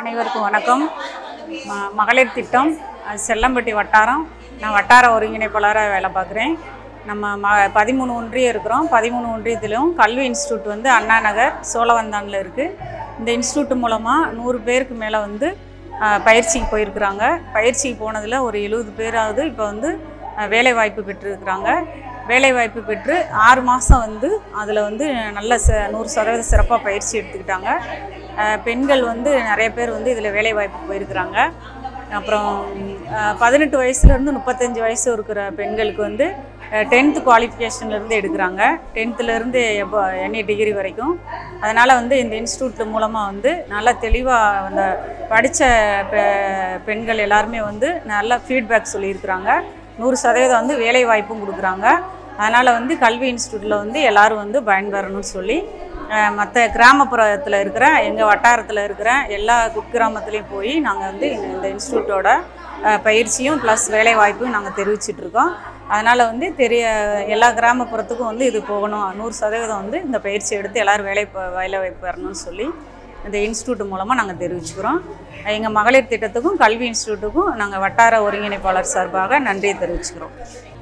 அனைவருக்கும் வணக்கம் ம- மகளிர் திட்டம் அது செல்லம்பட்டி வட்டாரம் நான் வட்டார ஒருங்கிணைப்பாளராக வேலை பார்க்குறேன் நம்ம ம பதிமூணு ஒன்றியம் இருக்கிறோம் பதிமூணு ஒன்றியத்திலும் கல்வி இன்ஸ்டியூட் வந்து அண்ணா நகர் சோழவந்தானில் இருக்குது இந்த இன்ஸ்டியூட் மூலமாக நூறு பேருக்கு மேலே வந்து அஹ், பயிற்சிக்கு போயிருக்கிறாங்க பயிற்சிக்கு போனதில் ஒரு எழுபது பேராவது இப்போ வந்து அஹ், வேலை வாய்ப்பு பெற்றிருக்கிறாங்க வேலை வாய்ப்பு பெற்று ஆறு மாதம் வந்து அதில் வந்து நல்ல ச நூறு சதவீதம் சிறப்பாக பயிற்சி எடுத்துக்கிட்டாங்க அஹ் பெண்கள் வந்து நிறைய பேர் வந்து இதில் வேலை வாய்ப்பு போயிருக்கிறாங்க அப்புறம் அஹ், பதினெட்டு வயசுலேருந்து முப்பத்தஞ்சு வயசு இருக்கிற பெண்களுக்கு வந்து டென்த்து குவாலிஃபிகேஷன்லேருந்து எடுக்கிறாங்க டென்த்துலேருந்து எப்போ என்ஏ டிகிரி வரைக்கும் அதனால் வந்து இந்த இன்ஸ்டியூட் மூலமாக வந்து நல்லா தெளிவாக அந்த படித்த பெ பெண்கள் எல்லாருமே வந்து நல்ல ஃபீட்பேக் சொல்லியிருக்கிறாங்க நூறு சதவீதம் வந்து வேலை வாய்ப்பும் கொடுக்குறாங்க அதனால் வந்து கல்வி இன்ஸ்டியூட்டில் வந்து எல்லாரும் வந்து பயன்பெறணும்னு சொல்லி மற்ற கிராமப்புறத்தில் இருக்கிற எங்கள் வட்டாரத்தில் இருக்கிற எல்லா குக்கிராமத்துலேயும் போய் நாங்கள் வந்து இந்த- இந்த இன்ஸ்டியூட்டோட அஹ், பயிற்சியும் ப்ளஸ் வேலை வாய்ப்பும் நாங்கள் தெரிவிச்சிட்ருக்கோம் அதனால் வந்து தெரிய எல்லா கிராமப்புறத்துக்கும் வந்து இது போகணும் நூறு சதவீதம் வந்து இந்த பயிற்சி எடுத்து எல்லோரும் வேலை ப- வேலை வாய்ப்பு பெறணும்னு சொல்லி இந்த இன்ஸ்டியூட் மூலமாக நாங்கள் தெரிவிச்சுக்கிறோம் எங்கள் மகளிர் திட்டத்துக்கும் கல்வி இன்ஸ்டியூட்டுக்கும் நாங்கள் வட்டார ஒருங்கிணைப்பாளர் சார்பாக நன்றியை தெரிவிச்சுக்கிறோம்